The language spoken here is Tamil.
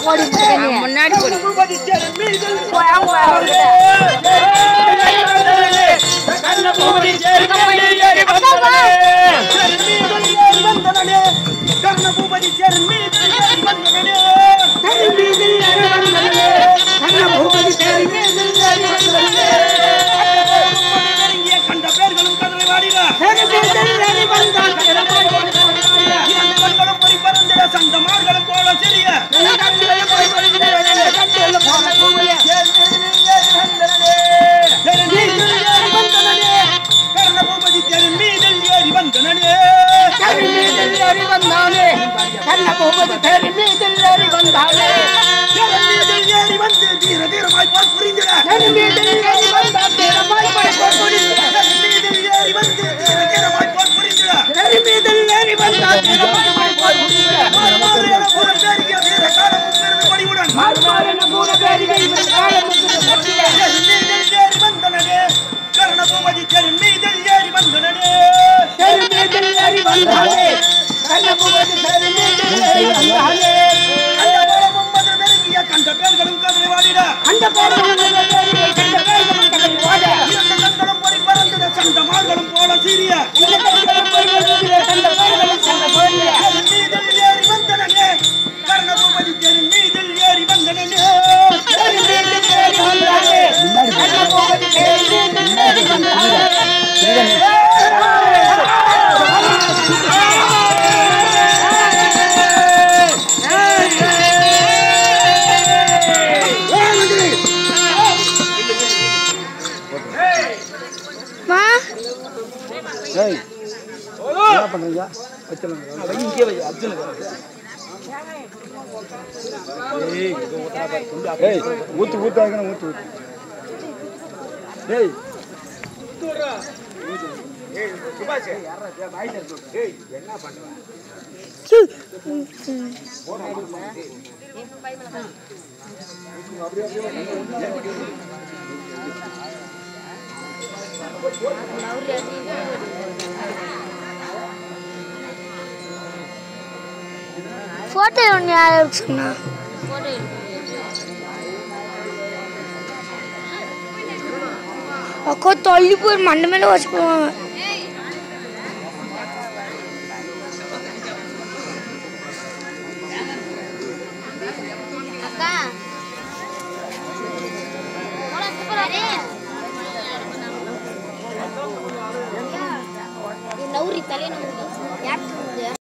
போடி முன்னாடி போடு பூபதி சேரும் மீதில் போய் அவங்க அவங்க கண்ண பூபதி சேரும் மீதில் ஏறி வந்தனே சேரும் மீதில் ஏறி வந்தனே கர்ண பூபதி சேரும் மீதில் ஏறி வந்தனே சேரும் மீதில் ஏறி வந்தனே கர்ண பூபதி சேரும் மீதில் ஏறி வந்தனே நெருங்கிய கண்ட பேர்களும் கதவை வாடிக சேரும் மீதில் ஏறி வந்தான் இரண்டு கண்களும் பொறி பறந்திட சந்த மார்களும் போல சிறிய கண்களும் பொறி பறந்திட கண்களும் போல சிறிய சேரும் மீதில் ஏறி வந்தனே சேரும் மீதில் ஏறி வந்தனே கர்ண பூபதி சேரும் மீதில் ஏறி வந்தனே சேரும் மீதில் ஏறி வந்தானே கர்ண பூபதி சேரும் மீதில் ஏறி வந்தானே சேரும் மீதில் ஏறி வந்து தீர தீரமாய் போர் புரிந்திட சேரும் மீதில் ஏறி வந்தான் தீரமாய் போர் புரிந்திட சேரும் மீதில் ஏறி வந்து தீர தீரமாய் போர் புரிந்திட சேரும் மீதில் ஏறி வந்தான் தீரமாய் போர் புரிந்திட மாறுமாறு பூர பேரிக வீர காலமும் பெருது கொடியுடன் மாறுமாறு பூர பேரிக வீர காலமும் பெருது கொடியுடன் சேரும் மீதில் ஏறி வந்தனே கர்ண பூபதி சேரும் மீதில் ஏறி வந்தனே சேரும் மீதில் ஏறி வந்தானே கர்ண பூபதி சேரும் மீதில் ஏறி வந்தானே அந்த போலமும் மதுர நெருங்கிய கண்ட பேர்களும் கதறி வாடிட அந்த போலமும் மதுர நெருங்கிய கண்ட பேர்களும் கதறி வாட இரண்டு கண்களும் பொறி பறந்திட சந்த மார்களும் போல சீரிய இந்த கண்களும் பொறி பறந்திட சந்த மார்களும் சந்த போலிய சேரும் மீதில் ஏறி வந்தனே கர்ண பூபதி சேரும் மீதில் ஏறி வந்தனே சேரும் மீதில் ஏறி வந்தானே கர்ண பூபதி சேரும் மீதில் ஏறி வந்தானே மா ஏய் ஊத்து ஊத்து வைக்கணும் ஊத்து ஊத்து ஏய் போட்டோ ஒன்று யாரும் சொன்னா அக்கா தள்ளி போய் மண்டை மேல வச்சுக்குவாங்க அக்கா நௌரி தலை நௌரி யாருக்கு